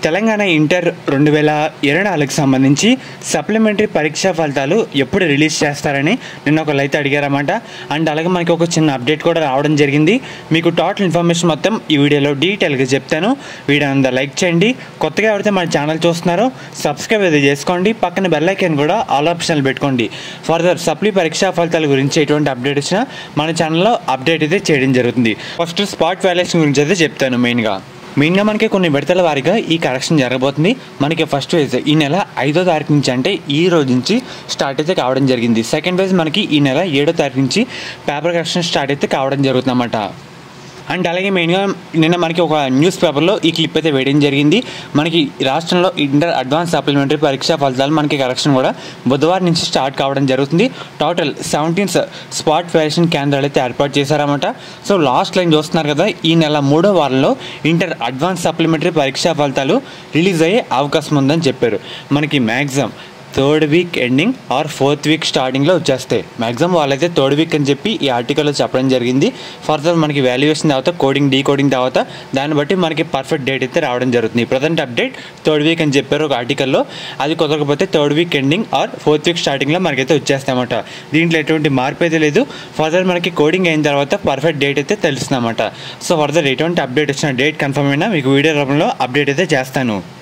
Telangana inter రెండు వేల ఇరవై నాలుగుకి సంబంధించి సప్లిమెంటరీ పరీక్షా ఫలితాలు ఎప్పుడు రిలీజ్ చేస్తారని నిన్న ఒకళ్ళు అయితే అడిగారన్నమాట అండ్ అలాగే మనకి ఒక చిన్న అప్డేట్ కూడా రావడం జరిగింది మీకు టోటల్ ఇన్ఫర్మేషన్ మొత్తం ఈ వీడియోలో డీటెయిల్గా చెప్తాను వీడియో అంతా లైక్ చేయండి కొత్తగా ఎవరైతే మన ఛానల్ చూస్తున్నారో సబ్స్క్రైబ్ అయితే చేసుకోండి పక్కన బెల్ ఐకాన్ కూడా ఆల్ ఆప్షన్లు పెట్టుకోండి ఫర్దర్ సప్లీ పరీక్షా ఫలితాల గురించి ఎటువంటి అప్డేట్ వచ్చినా మన ఛానల్లో అప్డేట్ అయితే చేయడం జరుగుతుంది ఫస్ట్ స్పాట్ వాల్యుయేషన్ గురించి అయితే చెప్తాను మెయిన్గా మెయిన్గా మనకి కొన్ని విడతల వారీగా ఈ కరెక్షన్ జరగబోతుంది మనకి ఫస్ట్ ఫేజ్ ఈ నెల ఐదో తారీఖు నుంచి అంటే ఈ రోజు నుంచి స్టార్ట్ అయితే కావడం జరిగింది సెకండ్ ఫేజ్ మనకి ఈ నెల ఏడో తారీఖు నుంచి పేపర్ కరెక్షన్ స్టార్ట్ అయితే కావడం జరుగుతుంది అన్నమాట అండ్ అలాగే మెయిన్గా నిన్న మనకి ఒక న్యూస్ పేపర్లో ఈ క్లిప్ అయితే వేయడం జరిగింది మనకి రాష్ట్రంలో ఇంటర్ అడ్వాన్స్ సప్లిమెంటరీ పరీక్షా ఫలితాలు మనకి కరెక్షన్ కూడా బుధవారం నుంచి స్టార్ట్ కావడం జరుగుతుంది టోటల్ సెవెంటీన్ స్పాట్ వ్యాక్సిన్ కేంద్రాలు అయితే ఏర్పాటు చేశారన్నమాట సో లాస్ట్ లైన్ చూస్తున్నారు కదా ఈ నెల మూడో వారంలో ఇంటర్ అడ్వాన్స్ సప్లిమెంటరీ పరీక్షా ఫలితాలు రిలీజ్ అయ్యే అవకాశం ఉందని చెప్పారు మనకి maximum third week ending or fourth week స్టార్టింగ్లో వచ్చేస్తాయి మ్యాక్సిమం వాళ్ళైతే థర్డ్ వీక్ అని చెప్పి ఈ ఆర్టికల్లో చెప్పడం జరిగింది ఫర్దర్ మనకి వాల్యుయేషన్ తర్వాత కోడింగ్ డీ కోడింగ్ తర్వాత దాన్ని బట్టి మనకి పర్ఫెక్ట్ డేట్ అయితే రావడం జరుగుతుంది ప్రజెంట్ అప్డేట్ థర్డ్ వీక్ అని చెప్పారు ఒక ఆర్టికల్లో అది కుదరకపోతే third week ending or fourth week స్టార్టింగ్లో మనకైతే వచ్చేస్తాయన్నమాట దీంట్లో ఎటువంటి మార్పు అయితే లేదు ఫర్దర్ మనకి కోడింగ్ అయిన తర్వాత పర్ఫెక్ట్ డేట్ అయితే తెలుస్తుందన్నమాట సో ఫర్దర్ ఎటువంటి అప్డేట్ వచ్చిన డేట్ కన్ఫర్మ్ అయినా మీకు వీడియో రూపంలో అప్డేట్ అయితే చేస్తాను